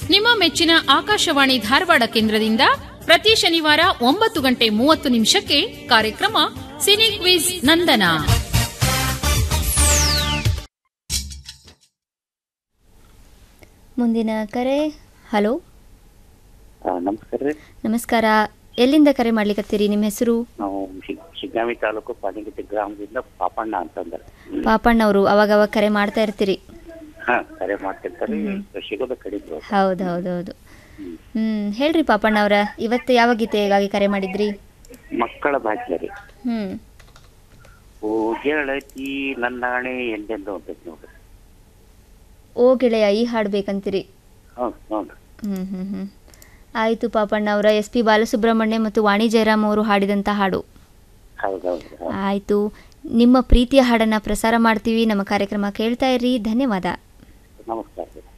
ನಿಮ್ಮ ಮೆಚ್ಚಿನ ಆಕಾಶವಾಣಿ ಧಾರವಾಡ ಕೇಂದ್ರದಿಂದ ಪ್ರತಿ ಶನಿವಾರ ಒಂಬತ್ತು ಗಂಟೆ ಮೂವತ್ತು ನಿಮಿಷಕ್ಕೆ ಕಾರ್ಯಕ್ರಮ ಸಿನಿ ಕ್ವಿಜ್ ನಂದನ ಮುಂದಿನ ಕರೆ ಹಲೋ ಆ, ನಮಸ್ಕಾರ ರೀ ನಮಸ್ಕಾರ ಎಲ್ಲಿಂದ ಕರೆ ಮಾಡ್ಲಿಕತ್ತೀರಿ ನಿಮ್ಮ ಹೆಸರು ನಾವು ಶಿ- ಶಿಗ್ಗಾಂವಿ ತಾಲೂಕು ಪಾನಿಗಟ್ಟಿ ಗ್ರಾಮದಿಂದ ಪಾಪಣ್ಣ ಅಂತಂದ್ರೆ ಪಾಪಣ್ಣ ಅವರು ಅವಾಗ ಅವಾಗ ಕರೆ ಮಾಡ್ತಾ ಇರ್ತೀರಿ ಹಾ ಕರೆ ಮಾಡ್ತಿರ್ತಾರೆ ಸಿಗೋದ ಕಡಿಮೆ ಹೌದು ಹೌದು ಹೌದು ಹ್ಮ್ ಹೇಳ್ರಿ ಪಾಪಣ್ಣ ಅವರ ಇವತ್ತು ಯಾವ ಗೀತೆಗಾಗಿ ಕರೆ ಮಾಡಿದ್ರಿ ಮಕ್ಕಳ ಭಾಗ್ಯ ರೀ ಹ್ಮ್ ಓ ಗೆಳತಿ ನನ್ನಾಣೆ ಎಂದೆಂದು ಹೋಗ್ತೈತಿ ನೋಡ್ರಿ ಓ ಗೆಳೆಯ ಈ ಹಾಡು ಬೇಕಂತೀರಿ ಹೌದು ಹೌದು ಹ್ಮ್ ಹ್ಮ್ ಹ್ಮ್ ಆಯಿತು ಪಾಪಣ್ಣ ಅವರ ಎಸ್ ಪಿ ಬಾಲಸುಬ್ರಹ್ಮಣ್ಯ ಮತ್ತು ವಾಣಿ ಜಯರಾಮ್ ಅವರು ಹಾಡಿದಂಥ ಹಾಡು ಹೌದು ಹೌದು ಹೌದು ಆಯಿತು ನಿಮ್ಮ ಪ್ರೀತಿಯ ಹಾಡನ್ನು ಪ್ರಸಾರ ಮಾಡ್ತೀವಿ ನಮ್ಮ ಕಾರ್ಯಕ್ರಮ ಕೇಳ್ತಾ ಇರ್ರಿ ಧನ್ಯವಾದ ನಮಸ್ಕಾರ ರೀ